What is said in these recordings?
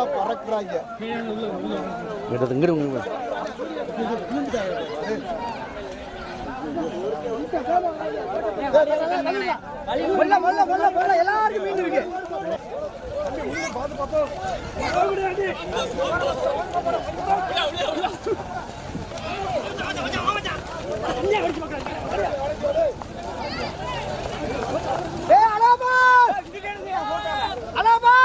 பறக்குறாங்க இங்கிட்ட இங்கிட்டு இங்கிட்டு. வெள்ள வெள்ள வெள்ள வெள்ள எல்லாருக்கும் மீன் இருக்கு ஏய் அலாமா அலாமா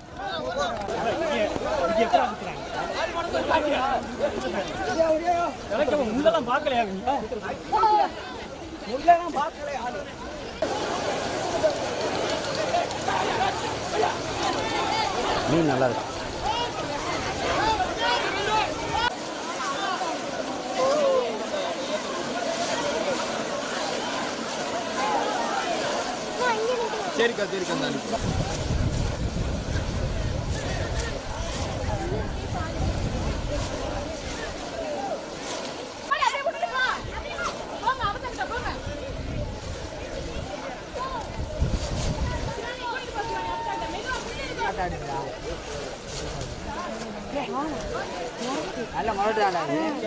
மீன் நல்லா இருக்கு சரிக்கா சரிக்கா நல்ல மறுபடியும்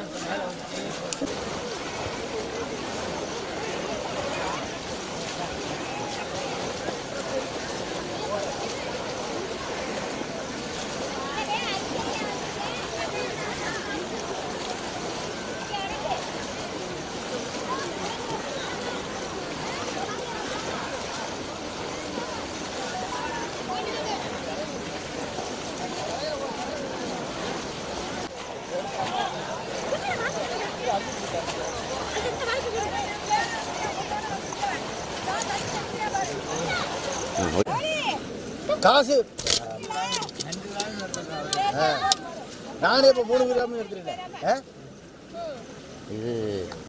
காசு ஆ. நானே இப்போ மூணு கிராம் எடுத்துட்டேன் ஆ இது